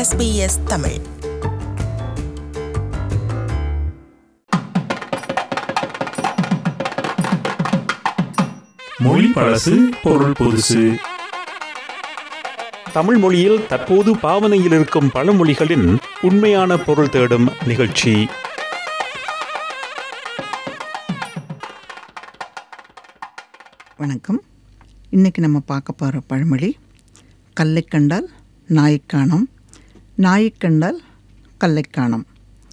SBS Tamil மொழி பழசு பொருள் புதுசு தமிழ் மொழியில் தற்போது பாவனையில் இருக்கும் பழமொழிகளின் உண்மையான பொருள் தேடும் நிகழ்ச்சி வணக்கம் இன்றைக்கி நம்ம பார்க்க போகிற பழமொழி கல்லை கண்டால் நாயைக் காணோம் நாயைக் கண்டால் கல்லை காணோம்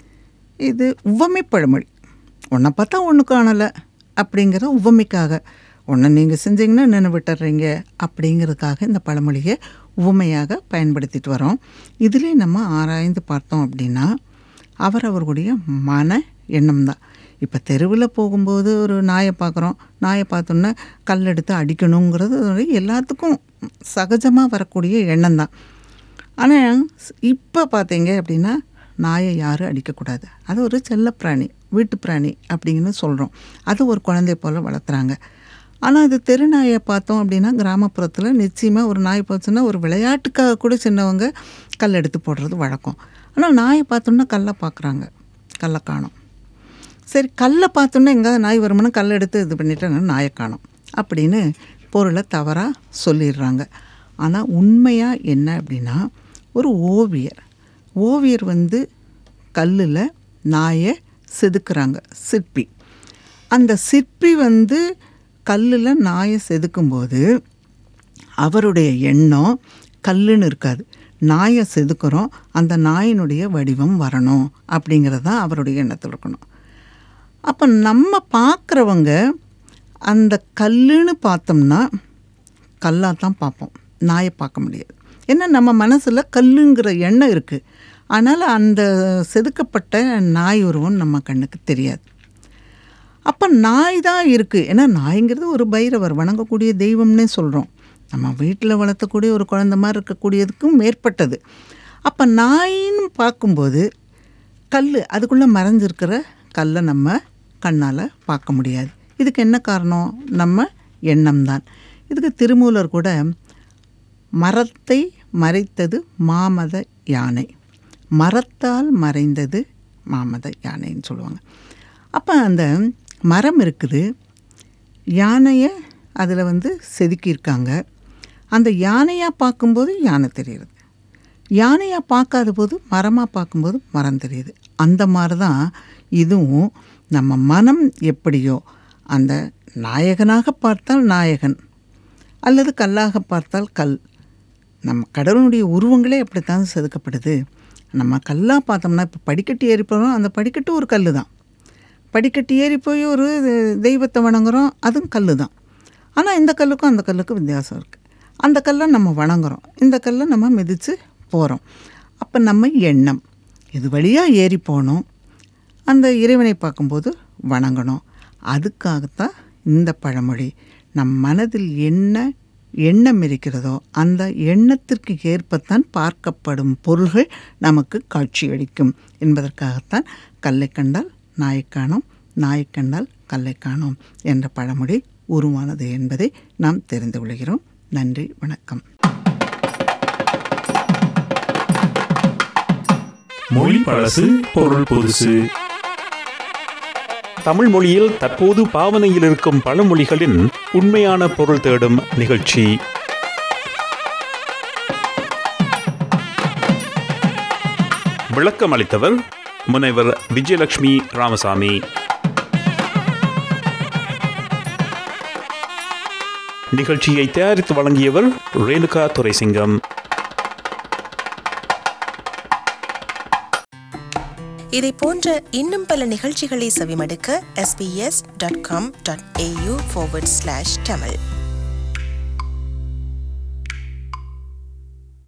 இது உவமை பழமொழி ஒன்றை பார்த்தா ஒன்று காணலை அப்படிங்கிற உவமைக்காக ஒன்றை நீங்கள் செஞ்சீங்கன்னா நின்று விட்டுறீங்க அப்படிங்கிறதுக்காக இந்த பழமொழியை உவமையாக பயன்படுத்திட்டு வரோம் இதிலே நம்ம ஆராய்ந்து பார்த்தோம் அப்படின்னா அவர் அவர்களுடைய மன எண்ணம் தான் இப்போ தெருவில் போகும்போது ஒரு நாயை பார்க்குறோம் நாயை பார்த்தோன்னே கல் எடுத்து அடிக்கணுங்கிறது ஒரு எல்லாத்துக்கும் சகஜமாக வரக்கூடிய எண்ணம் தான் ஆனால் இப்போ பார்த்தீங்க அப்படின்னா நாயை யாரும் அடிக்கக்கூடாது அது ஒரு செல்லப்பிராணி வீட்டு பிராணி அப்படின்னு சொல்கிறோம் அது ஒரு குழந்தை போல் வளர்த்துறாங்க ஆனால் இது தெரு நாயை பார்த்தோம் அப்படின்னா கிராமப்புறத்தில் நிச்சயமாக ஒரு நாய் போச்சுன்னா ஒரு விளையாட்டுக்காக கூட சின்னவங்க கல் எடுத்து போடுறது வழக்கம் ஆனால் நாயை பார்த்தோன்னா கல்லை பார்க்குறாங்க கல்லை காணும் சரி கல்லை பார்த்தோன்னே எங்கேயாவது நாய் வருமானா கல் எடுத்து இது பண்ணிட்டேன்னா நாயை காணும் அப்படின்னு பொருளை தவறாக சொல்லிடுறாங்க ஆனால் உண்மையாக என்ன அப்படின்னா ஒரு ஓவியர் ஓவியர் வந்து கல்லில் நாயை செதுக்குறாங்க சிற்பி அந்த சிற்பி வந்து கல்லில் நாயை செதுக்கும்போது அவருடைய எண்ணம் கல்லுன்னு இருக்காது நாயை செதுக்குறோம் அந்த நாயினுடைய வடிவம் வரணும் அப்படிங்கிறது தான் அவருடைய எண்ணத்தில் இருக்கணும் அப்போ நம்ம பார்க்குறவங்க அந்த கல்லுன்னு பார்த்தோம்னா கல்லாக தான் பார்ப்போம் நாயை பார்க்க முடியாது ஏன்னா நம்ம மனசில் கல்லுங்கிற எண்ணம் இருக்குது அதனால் அந்த செதுக்கப்பட்ட நாய் உருவம் நம்ம கண்ணுக்கு தெரியாது அப்போ நாய் தான் இருக்குது ஏன்னா நாய்ங்கிறது ஒரு பைரவர் வணங்கக்கூடிய தெய்வம்னே சொல்கிறோம் நம்ம வீட்டில் வளர்த்தக்கூடிய ஒரு குழந்த மாதிரி இருக்கக்கூடியதுக்கும் மேற்பட்டது அப்போ நாயின்னு பார்க்கும்போது கல் அதுக்குள்ளே மறைஞ்சிருக்கிற கல்லை நம்ம கண்ணால் பார்க்க முடியாது இதுக்கு என்ன காரணம் நம்ம எண்ணம் தான் இதுக்கு திருமூலர் கூட மரத்தை மறைத்தது மாமத யானை மரத்தால் மறைந்தது மாமத யானைன்னு சொல்லுவாங்க அப்போ அந்த மரம் இருக்குது யானையை அதில் வந்து செதுக்கியிருக்காங்க அந்த யானையாக பார்க்கும்போது யானை தெரியுது யானையாக பார்க்காத போது மரமாக பார்க்கும்போது மரம் தெரியுது அந்த மாதிரி தான் இதுவும் நம்ம மனம் எப்படியோ அந்த நாயகனாக பார்த்தால் நாயகன் அல்லது கல்லாக பார்த்தால் கல் நம்ம கடவுளுடைய உருவங்களே அப்படித்தான் செதுக்கப்படுது நம்ம கல்லாக பார்த்தோம்னா இப்போ படிக்கட்டு ஏறி போகிறோம் அந்த படிக்கட்டு ஒரு கல் தான் படிக்கட்டு ஏறி போய் ஒரு தெய்வத்தை வணங்குறோம் அதுவும் கல் தான் ஆனால் இந்த கல்லுக்கும் அந்த கல்லுக்கும் வித்தியாசம் இருக்குது அந்த கல்லை நம்ம வணங்குறோம் இந்த கல்லை நம்ம மிதித்து போகிறோம் அப்போ நம்ம எண்ணம் இது வழியாக ஏறி போகணும் அந்த இறைவனை பார்க்கும்போது வணங்கணும் அதுக்காகத்தான் இந்த பழமொழி நம் மனதில் என்ன எண்ணம் இருக்கிறதோ அந்த எண்ணத்திற்கு ஏற்பத்தான் பார்க்கப்படும் பொருள்கள் நமக்கு காட்சியளிக்கும் என்பதற்காகத்தான் கல்லை கண்டால் நாயை காணோம் நாயை கண்டால் கல்லை காணோம் என்ற பழமொழி உருவானது என்பதை நாம் தெரிந்து கொள்கிறோம் நன்றி வணக்கம் மொழி பழசு பொருள் புதுசு தமிழ் மொழியில் தற்போது பாவனையில் இருக்கும் பழமொழிகளின் உண்மையான பொருள் தேடும் நிகழ்ச்சி விளக்கம் அளித்தவர் முனைவர் விஜயலட்சுமி ராமசாமி நிகழ்ச்சியை தயாரித்து வழங்கியவர் ரேணுகா துரைசிங்கம் இதை போன்ற இன்னும் பல நிகழ்ச்சிகளை செவிமடுக்க sbs.com.au forward slash tamil